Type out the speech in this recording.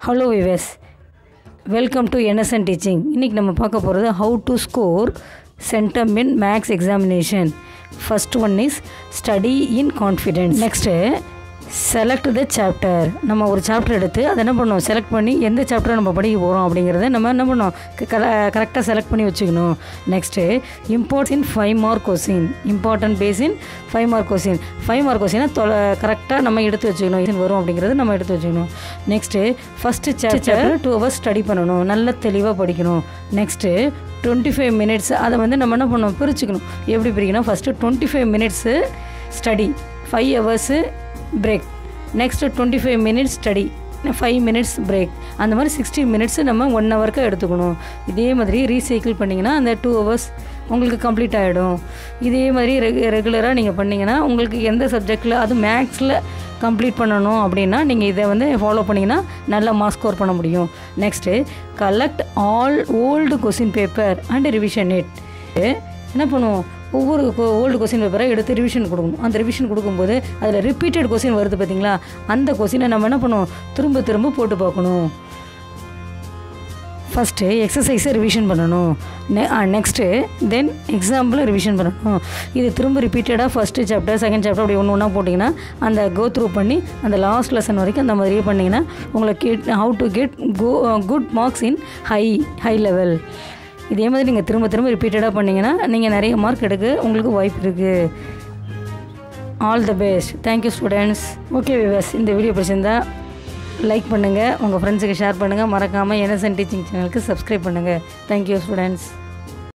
hello viewers welcome to NSN teaching இன்றைக்கி நம்ம பார்க்க போகிறது how to score centum in maths examination first one is study in confidence next select the chapter நம்ம ஒரு chapter எடுத்து அதை என்ன பண்ணணும் செலக்ட் பண்ணி எந்த சாப்டர் நம்ம படிக்க போகிறோம் அப்படிங்கிறத நம்ம என்ன பண்ணோம் கரெக்டாக செலக்ட் பண்ணி வச்சுக்கணும் next imports in five mark question important base in five mark question five mark கொஸ்டினை தொலை கரெக்டாக நம்ம எடுத்து வச்சுக்கணும் இது வரும் அப்படிங்கிறது நம்ம எடுத்து வச்சுக்கணும் next first chapter two hours study பண்ணணும் நல்ல தெளிவாக படிக்கணும் நெக்ஸ்ட்டு டுவெண்ட்டி ஃபைவ் மினிட்ஸ் அதை வந்து நம்ம என்ன பண்ணணும் பிரிச்சுக்கணும் எப்படி பிரிக்கணும் first twenty five minutes study five hours break next twenty five minutes study five minutes break அந்த மாதிரி சிக்ஸ்டி மினிட்ஸ் நம்ம ஒன் ஹவருக்கு எடுத்துக்கணும் இதே மாதிரி ரீசைக்கிள் பண்ணிங்கன்னா அந்த டூ ஹவர்ஸ் உங்களுக்கு கம்ப்ளீட் ஆகிடும் இதே மாதிரி ரெகு ரெகுலராக நீங்கள் பண்ணிங்கன்னா உங்களுக்கு எந்த சப்ஜெக்டில் அது மேக்ஸில் கம்ப்ளீட் பண்ணணும் அப்படின்னா நீங்கள் இதை வந்து ஃபாலோ பண்ணிங்கன்னா நல்ல மார்க் ஸ்கோர் பண்ண முடியும் next collect all old question paper and revision it என்ன பண்ணுவோம் ஒவ்வொரு ஓல்டு கொஸ்டின் பேப்பரை எடுத்து ரிவிஷன் கொடுக்கணும் அந்த ரிவிஷன் கொடுக்கும்போது அதில் ரிப்பீட்டட் கொஸ்டின் வருது பார்த்தீங்களா அந்த கொஸ்டினை நம்ம என்ன பண்ணுவோம் திரும்ப திரும்ப போட்டு பார்க்கணும் ஃபஸ்ட்டு எக்ஸசைஸை ரிவிஷன் பண்ணணும் நெ நெக்ஸ்ட்டு தென் எக்ஸாம்பிளை ரிவிஷன் பண்ணணும் இது திரும்ப ரிப்பீட்டடாக ஃபஸ்ட்டு சாப்டர் செகண்ட் சாப்டர் அப்படி ஒன்று ஒன்றா போட்டிங்கன்னா அந்த கோ த்ரூ பண்ணி அந்த லாஸ்ட் லெசன் வரைக்கும் அந்த மாதிரியே பண்ணிங்கன்னா உங்களை get how to get go good marks in high high level இதே மாதிரி நீங்கள் திரும்ப திரும்ப ரிப்பீட்டடாக பண்ணிங்கன்னா நீங்கள் நிறைய மார்க் எடுக்க உங்களுக்கு வாய்ப்பு இருக்குது all the best thank you students okay viewers இந்த வீடியோ பிடிச்சிருந்தா லைக் பண்ணுங்கள் உங்கள் ஃப்ரெண்ட்ஸுக்கு ஷேர் பண்ணுங்கள் மறக்காமல் என்எஸ்என் டீச்சிங் சேனலுக்கு சப்ஸ்கிரைப் பண்ணுங்கள் தேங்க்யூ ஸ்டூடெண்ட்ஸ்